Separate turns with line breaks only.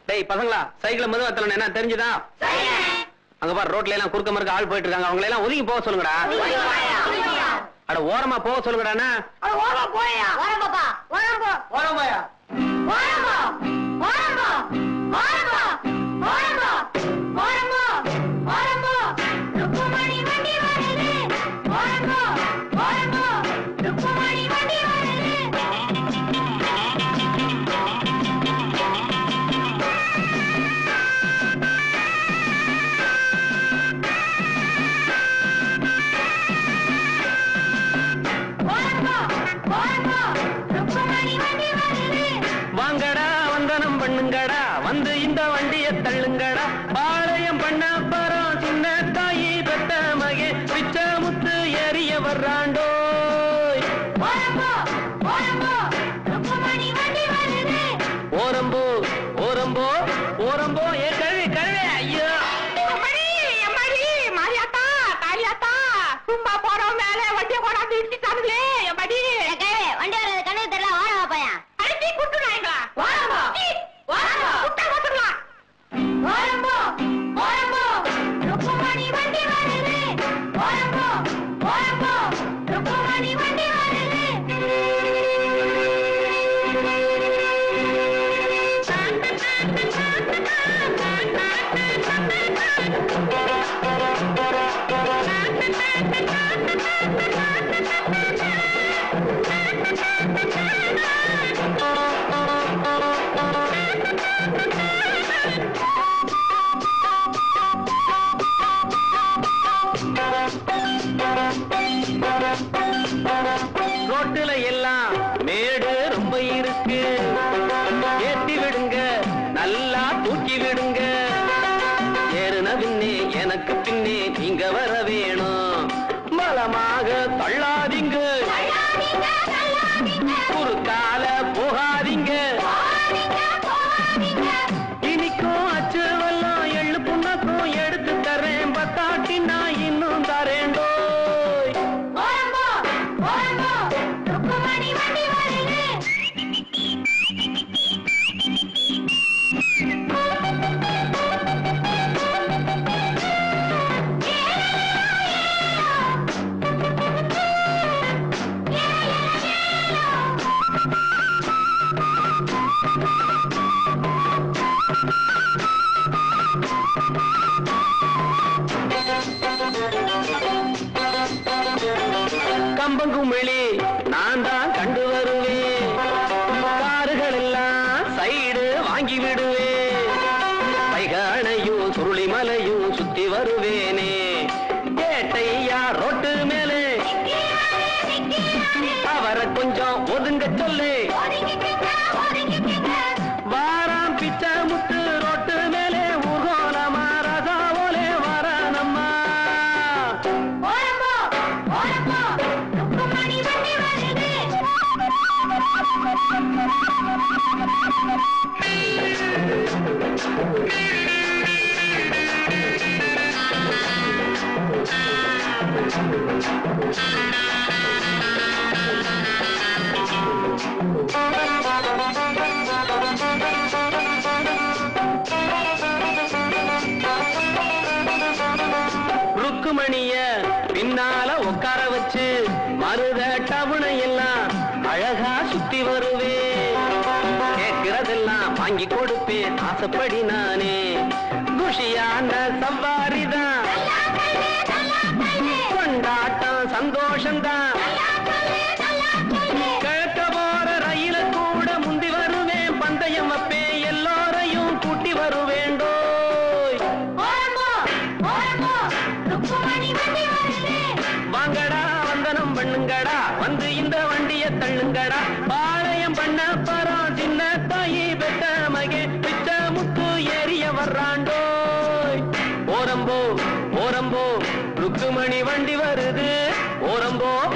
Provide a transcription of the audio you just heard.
டேய் பசங்களா சைக்கிள் மதுவா தரணும் என்ன தெரிஞ்சுதா அங்க பாரு ரோட்ல எல்லாம் குறுக்க மறுக்க ஆள் போயிட்டு இருக்காங்க அவங்களை எல்லாம் ஒதுங்கி போக சொல்லுங்கடா அட ஓரமா போக சொல்லுங்கடாண்ணா ஓரமாயா வாங்கடா வந்தனம் பண்ணுங்கடா வந்து இந்த வண்டிய தள்ளுங்கடா பாளையம் பண்ண பரம் சின்ன தாயி பெத்த மகே பிச்ச முத்து எரிய வர்றாண்டோய் ஓரம்போ ஓரம்போ ஓரம்போ ஏ கழுவி கழுவி ஐயோ
வண்டி வர்றது கண்ணு தெரியல வாடா பையன் அடிச்சு குட்டு நாய்ங்களா வாடா வாடா குட்ட வசங்களா ஓரம்போ ஓரம்போ ருக்குமணி வண்டி வருது ஓரம்போ ஓரம்போ ருக்குமணி வண்டி
ரோட்டுல எல்லாம் மேடு ரொம்ப இருக்கு ஏத்தி விடுங்க நல்லா தூக்கி விடுங்க ஏறுன பின்னே எனக்கு பின்னே நீங்க வர வேணும் பலமாக தள்ளாதீங்க குறுக்கால போகாதீங்க இனிக்கும் அச்சு வெல்லம் எள்ளு புண்ணக்கும் எடுத்து தரேன் பத்தாட்டி நான் இன்னும் தரேண்டோய்
ஓரம்போ ஓரம்போ ருக்குமணி வண்டி வருது
கம்பங்குமிழி நான் தான் கண்டு வருவேன் காருகள் எல்லாம் சைடு வாங்கி விடுவேன் வைகானையும் சுருளிமலையும் சுத்தி வருவேனே ஏட்டையா ரோட்டு மேலே அவரை கொஞ்சம் ஒதுங்க சொல்லு வாராம் பிச்சை முத்து ரோட்டு மேலே ஊர்கோலமா ரசாவோலே வரானம்மா
ஓரம்போ ஓரம்போ ருக்குமணி வண்டி வருது
ருக்குமணிய பின்னால உட்கார வச்சு மருத டவுனை எல்லாம் அழகா சுத்தி வருவேன் கேட்கிறதெல்லாம் வாங்கி கொடுப்பேன் ஆசைப்படி நானே குஷியான சவாரிதான் கொண்டாட்டம் சந்தோஷம்தான் கிழக்க போற ரயில கூட முந்தி வருவேன் பந்தயம் வைப்பேன் எல்லோரையும் கூட்டி வருவேண்டோய்
ஓரம்போ ஓரம்போ ருக்குமணி வண்டி வருது
வாங்கடா வந்தனம் பண்ணுங்கடா வந்து இந்த வண்டிய தள்ளுங்கடா பாளையம் பண்ண பரம் சின்ன தாயி பெத்த மகே பிச்ச முத்து ஏறிய வர்றாண்டோய் ஓரம்போ ஓரம்போ ருக்குமணி வண்டி வருது ஓரம்போ